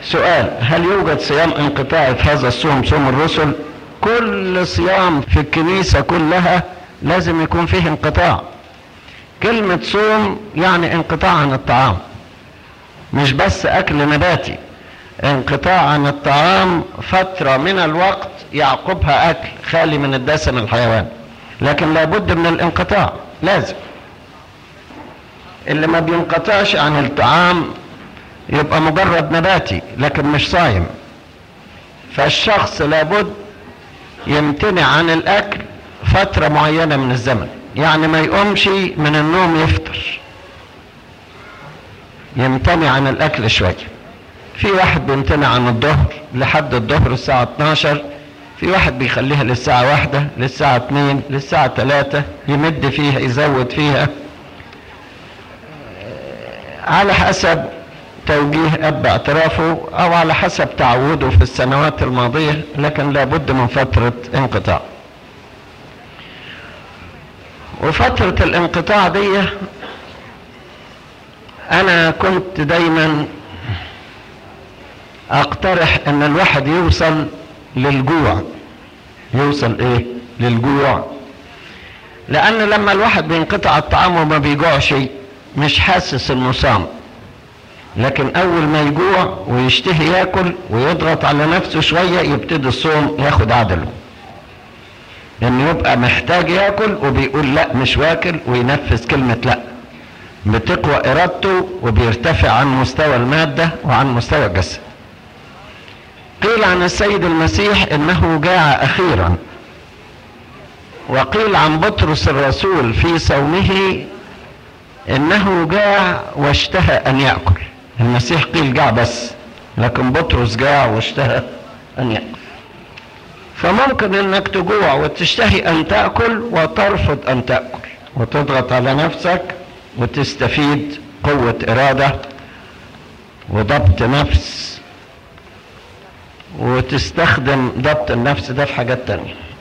سؤال هل يوجد صيام انقطاعي في هذا الصوم صوم الرسل كل صيام في الكنيسة كلها لازم يكون فيه انقطاع كلمة صوم يعني انقطاع عن الطعام مش بس اكل نباتي انقطاع عن الطعام فترة من الوقت يعقبها اكل خالي من الدسم الحيواني لكن لابد من الانقطاع لازم اللي ما بينقطعش عن الطعام يبقى مجرد نباتي لكن مش صايم فالشخص لابد يمتنع عن الاكل فترة معينة من الزمن يعني ما يقومش من النوم يفطر يمتنع عن الاكل شوية في واحد بيمتنع عن الظهر لحد الظهر الساعة 12 في واحد بيخليها للساعة واحدة للساعة اتنين للساعة تلاتة يمد فيها يزود فيها على حسب توجيه اب اعترافه او على حسب تعوده في السنوات الماضية لكن لابد من فترة انقطاع وفترة الانقطاع دي انا كنت دايما اقترح ان الواحد يوصل للجوع يوصل ايه للجوع لان لما الواحد بينقطع الطعام وما بيجوعش مش حاسس انه صام لكن اول ما يجوع ويشتهي ياكل ويضغط على نفسه شويه يبتدي الصوم ياخد عدله لانه يبقى محتاج ياكل وبيقول لا مش واكل وينفذ كلمه لا بتقوى ارادته وبيرتفع عن مستوى الماده وعن مستوى الجسد قيل عن السيد المسيح انه جاع اخيرا وقيل عن بطرس الرسول في صومه انه جاع واشتهى ان ياكل المسيح قيل جاع بس لكن بطرس جاع واشتهى ان ياكل فممكن انك تجوع وتشتهي ان تاكل وترفض ان تاكل وتضغط على نفسك وتستفيد قوه اراده وضبط نفس وتستخدم ضبط النفس ده في حاجات تانية